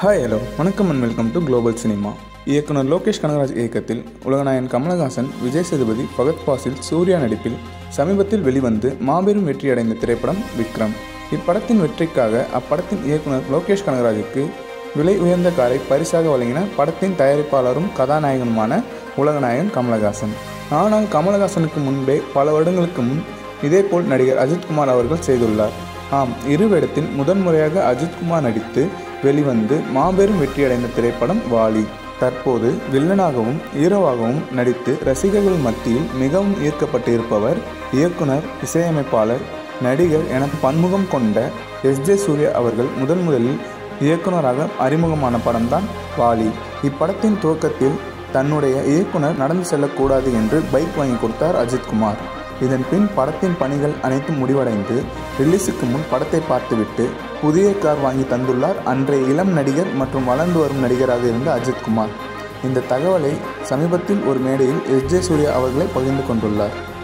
hi hello வணக்கம் and welcome to global cinema இயக்குனர் லோகேஷ் கனகராஜ் இயக்கத்தில் உலகநாயகன் கமலஹாசன் விஜய் சேதுபதி ஃபகத் பாசில் சூர்யா நடிப்பில் சமீபத்தில் வெளிவந்து மாபெரும் வெற்றியடைந்த திரைப்படம் விக்ரம் இப்படத்தின் வெற்றிக்காக அப்படத்தின் இயக்குனர் லோகேஷ் கனகராஜுக்கு விலை உயர்ந்த காரை பரிசாக வழங்கின படத்தின் தயாரிப்பாளரும் கதாநாயகனுமான உலகநாயகன் கமலஹாசன் ஆனால் கமலஹாசனுக்கு முன்பே பல வருடங்களுக்கு முன் இதேபோல் நடிகர் அஜித்குமார் அவர்கள் செய்துள்ளார் ஆம் இரு வேடத்தில் முதன்முறையாக அஜித்குமார் நடித்து வெளிவந்து மாபெரும் வெற்றியடைந்த திரைப்படம் வாலி தற்போது வில்லனாகவும் ஹீரோவாகவும் நடித்து ரசிகர்கள் மத்தியில் மிகவும் ஈர்க்கப்பட்டு இருப்பவர் இயக்குனர் இசையமைப்பாளர் நடிகர் என பன்முகம் கொண்ட எஸ் ஜே சூர்யா அவர்கள் முதன் முதலில் இயக்குனராக அறிமுகமான படம்தான் வாலி இப்படத்தின் துவக்கத்தில் தன்னுடைய இயக்குனர் நடந்து செல்லக்கூடாது என்று பைக் வாங்கி கொடுத்தார் அஜித்குமார் இதன் பின் படத்தின் பணிகள் அனைத்தும் முடிவடைந்து ரிலீஸுக்கு முன் படத்தை பார்த்துவிட்டு புதிய கார் வாங்கி தந்துள்ளார் அன்றைய இளம் நடிகர் மற்றும் வளர்ந்து வரும் நடிகராக இருந்த அஜித்குமார் இந்த தகவலை சமீபத்தில் ஒரு மேடையில் எஸ் ஜே சூர்யா அவர்களை பகிர்ந்து கொண்டுள்ளார்